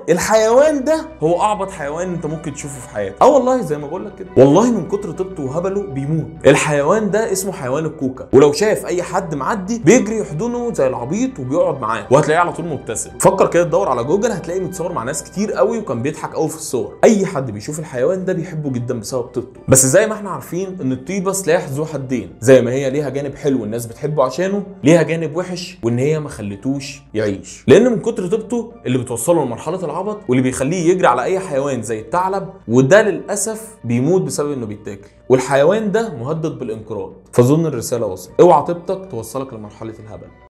الحيوان ده هو اعبط حيوان انت ممكن تشوفه في حياتك اه والله زي ما بقول لك كده والله من كتر طيبته وهبله بيموت الحيوان ده اسمه حيوان الكوكا ولو شاف اي حد معدي بيجري يحضنه زي العبيط وبيقعد معاه وهتلاقيه على طول مبتسم فكر كده تدور على جوجل هتلاقيه متصور مع ناس كتير قوي وكان بيضحك قوي في الصور اي حد بيشوف الحيوان ده بيحبه جدا بسبب طيبته بس زي ما احنا عارفين ان الطيبه سلاح ذو حدين زي ما هي ليها جانب حلو الناس بتحبه عشانه ليها جانب وحش وان هي ما خلتوش يعيش لان من كتر طيبته اللي بتوصله لمرحله العبط واللي بيخليه يجري على اي حيوان زي الثعلب وده للاسف بيموت بسبب انه بيتاكل والحيوان ده مهدد بالانقراض فظن الرساله وصلت اوعى طيبتك توصلك لمرحله الهبل